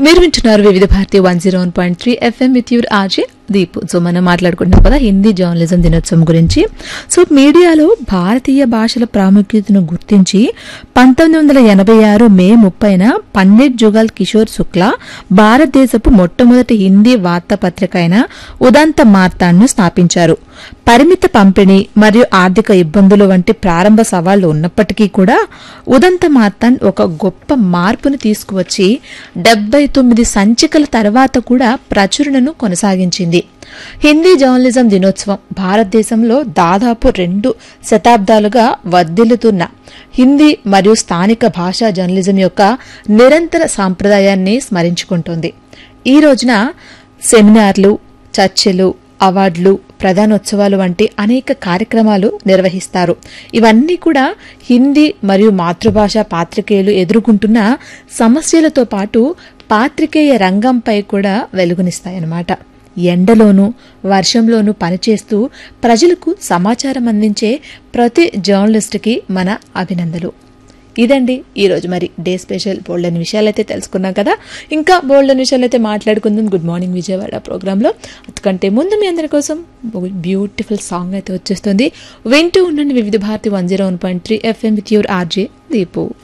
మీరు వింటున్నారు Vividh Bharati one zero one point three FM with your RJ Deep so మనం మాట్లాడుకుంటున్నాం కదా హిందీ జర్నలిజం దినోత్సవం గురించి సో మీడియాలో భారతీయ భాషల ప్రాముఖ్యతను గుర్తించి పంతొమ్మిది వందల ఎనభై ఆరు మే ముప్పైన పండిట్ జుగల్ కిషోర్ శుక్లా భారతదేశపు మొట్టమొదటి హిందీ వార్తాపత్రిక అయిన ఉదంత మార్తాండ్ను స్థాపించారు పరిమిత పంపిణీ మరియు ఆర్థిక ఇబ్బందులు వంటి ప్రారంభ సవాళ్లు ఉన్నప్పటికీ కూడా ఉదంత మార్తాండ్ ఒక గొప్ప మార్పును తీసుకువచ్చి డెబ్బై తొమ్మిది సంచికల తర్వాత కూడా ప్రచురణను కొనసాగించింది హిందీ జర్నలిజం దినోత్సవం భారతదేశంలో దాదాపు రెండు శతాబ్దాలుగా వర్ధిల్లుతున్న హిందీ మరియు స్థానిక భాషా జర్నలిజం యొక్క నిరంతర సాంప్రదాయాన్ని స్మరించుకుంటోంది ఈ రోజున సెమినార్లు చర్చలు అవార్డులు ప్రధానోత్సవాలు వంటి అనేక కార్యక్రమాలు నిర్వహిస్తారు ఇవన్నీ కూడా హిందీ మరియు మాతృభాష పాత్రికేయులు ఎదుర్కొంటున్న సమస్యలతో పాటు పాత్రికేయ రంగంపై కూడా వెలుగునిస్తాయన్నమాట ఎండలోనూ వర్షంలోనూ పనిచేస్తూ ప్రజలకు సమాచారం అందించే ప్రతి జర్నలిస్ట్కి మన అభినందనలు ఇదండి ఈరోజు మరి డే స్పెషల్ బోల్డ్ అని విషయాలు అయితే తెలుసుకున్నాం కదా ఇంకా బోల్డ్ అని విషయాలు అయితే మాట్లాడుకుందాం గుడ్ మార్నింగ్ విజయవాడ ప్రోగ్రాంలో అందుకంటే ముందు మీ అందరి కోసం బ్యూటిఫుల్ సాంగ్ అయితే వచ్చేస్తుంది వింటూ ఉండండి Vividh Bharati one zero one point three FM with your RJ Deepu